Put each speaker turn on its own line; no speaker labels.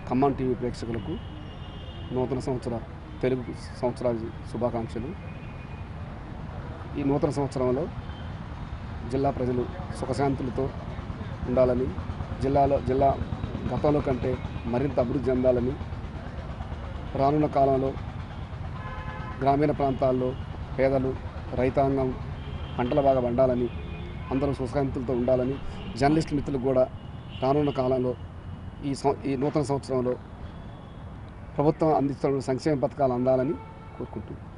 Khammam TV ప్రేక్షకులకు నూతన సంవత్సర తెలుగు సంవత్సరాది శుభాకాంక్షలు ఈ నూతన సంవత్సరంలో జిల్లా ప్రజలు సుఖశాంతులతో ఉండాలని జిల్లాలో జిల్లా గతంలో కంటే మరింత అభివృద్ధి చెందాలని రానున్న కాలంలో గ్రామీణ ప్రాంతాల్లో పేదలు రైతాంగం పంటలు బాగా పండాలని అందరూ సుఖశాంతులతో ఉండాలని జర్నలిస్ట్ మిత్రులకు కూడా రానున్న కాలంలో ఈ సం ఈ నూతన సంవత్సరంలో ప్రభుత్వం అందిస్తున్న సంక్షేమ పథకాలు అందాలని కోరుకుంటున్నాను